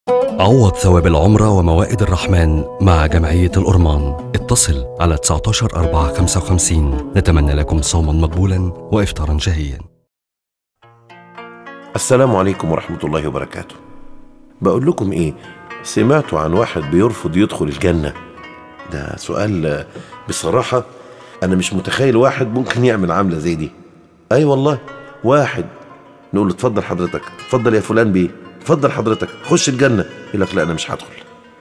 عوض ثواب العمرة وموائد الرحمن مع جمعية الأرمان اتصل على 19 4 55 نتمنى لكم صوما مقبولا وإفطارا شهيا السلام عليكم ورحمة الله وبركاته بقول لكم ايه سمعتوا عن واحد بيرفض يدخل الجنة ده سؤال آه، بصراحة أنا مش متخيل واحد ممكن يعمل عاملة زي دي أي والله واحد نقول له اتفضل حضرتك اتفضل يا فلان بيه اتفضل حضرتك خش الجنة يقول لك لا أنا مش هدخل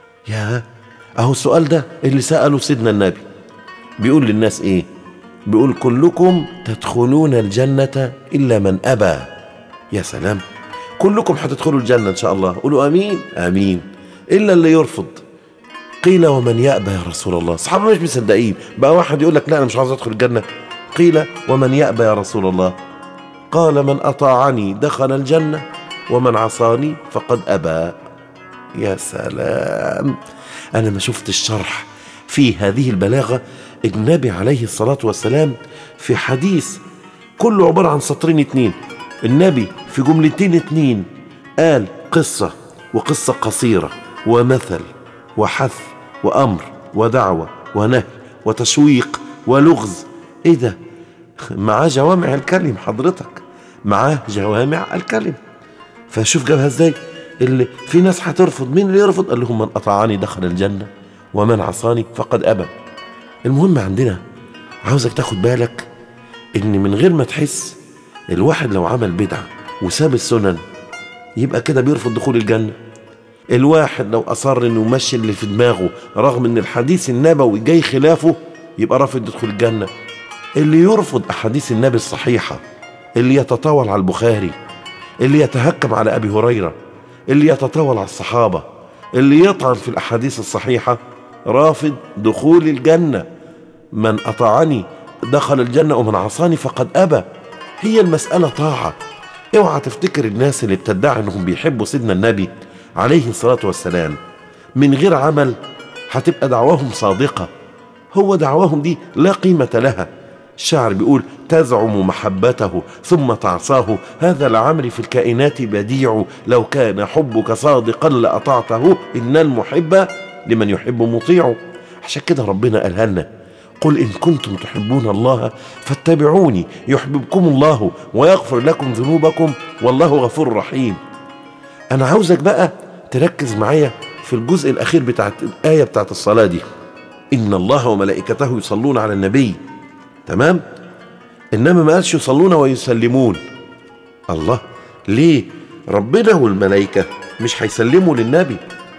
يا أهو السؤال ده اللي سأله سيدنا النبي بيقول للناس إيه بيقول كلكم تدخلون الجنة إلا من أبى يا سلام كلكم هتدخلوا الجنة إن شاء الله قولوا آمين آمين إلا اللي يرفض قيل ومن يأبى يا رسول الله صحابة مش مصدقين بقى واحد يقول لك لا أنا مش عاوز أدخل الجنة قيل ومن يأبى يا رسول الله قال من أطاعني دخل الجنة ومن عصاني فقد أبى يا سلام أنا ما شفت الشرح في هذه البلاغة النبي عليه الصلاة والسلام في حديث كله عبارة عن سطرين اتنين النبي في جملتين اتنين قال قصة وقصة قصيرة ومثل وحث وأمر ودعوة ونهي وتشويق ولغز ايه ده معاه جوامع الكلم حضرتك معاه جوامع الكلم فشوف جابها ازاي اللي في ناس هترفض مين اللي يرفض قال لهم من اطاعني دخل الجنه ومن عصاني فقد ابى المهم عندنا عاوزك تاخد بالك ان من غير ما تحس الواحد لو عمل بدعه وساب السنن يبقى كده بيرفض دخول الجنه الواحد لو اصر انه يمشي اللي في دماغه رغم ان الحديث النبوي جاي خلافه يبقى رافض يدخل الجنه اللي يرفض احاديث النبي الصحيحه اللي يتطاول على البخاري اللي يتهكم على ابي هريره اللي يتطاول على الصحابه اللي يطعن في الاحاديث الصحيحه رافض دخول الجنه من اطاعني دخل الجنه ومن عصاني فقد ابى هي المساله طاعه اوعى تفتكر الناس اللي بتدعي انهم بيحبوا سيدنا النبي عليه الصلاه والسلام من غير عمل هتبقى دعواهم صادقه هو دعواهم دي لا قيمه لها الشاعر بيقول تزعم محبته ثم تعصاه هذا العمر في الكائنات بديع لو كان حبك صادقا لأطعته إن المحب لمن يحب مطيع عشان كده ربنا قالها لنا قل إن كنتم تحبون الله فاتبعوني يحببكم الله ويغفر لكم ذنوبكم والله غفور رحيم أنا عاوزك بقى تركز معايا في الجزء الأخير بتاعت الآية بتاعت الصلاة دي إن الله وملائكته يصلون على النبي تمام انما ما قالش يصلون ويسلمون الله ليه ربنا والملائكه مش هيسلموا للنبي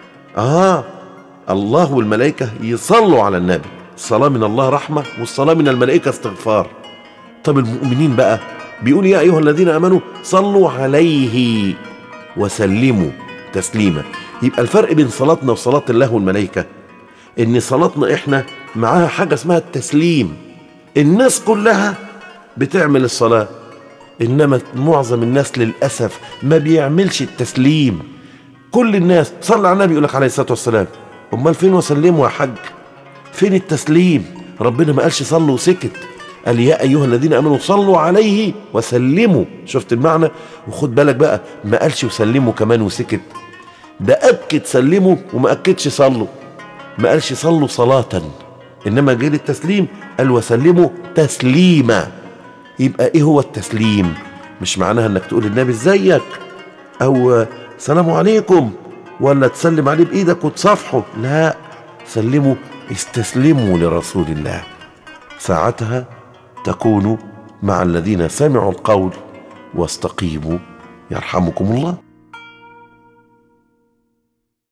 اه الله والملائكه يصلوا على النبي الصلاه من الله رحمه والصلاه من الملائكه استغفار طب المؤمنين بقى بيقول يا ايها الذين امنوا صلوا عليه وسلموا تسليما يبقى الفرق بين صلاتنا وصلاه الله والملائكه ان صلاتنا احنا معاها حاجه اسمها التسليم الناس كلها بتعمل الصلاة إنما معظم الناس للأسف ما بيعملش التسليم كل الناس صلى على النبي يقول لك عليه الصلاة والسلام أمال فين وسلموا يا حاج فين التسليم ربنا ما قالش صلوا وسكت قال يا أيها الذين آمنوا صلوا عليه وسلموا شفت المعنى وخد بالك بقى ما قالش وسلموا كمان وسكت ده أكد سلموا وما أكدش صلوا ما قالش صلوا صلاةً انما جه التسليم قال وسلموا تسليما يبقى ايه هو التسليم مش معناها انك تقول للنبي ازيك او سلام عليكم ولا تسلم عليه بايدك وتصافحه لا سلموا استسلموا لرسول الله ساعتها تكونوا مع الذين سمعوا القول واستقيموا يرحمكم الله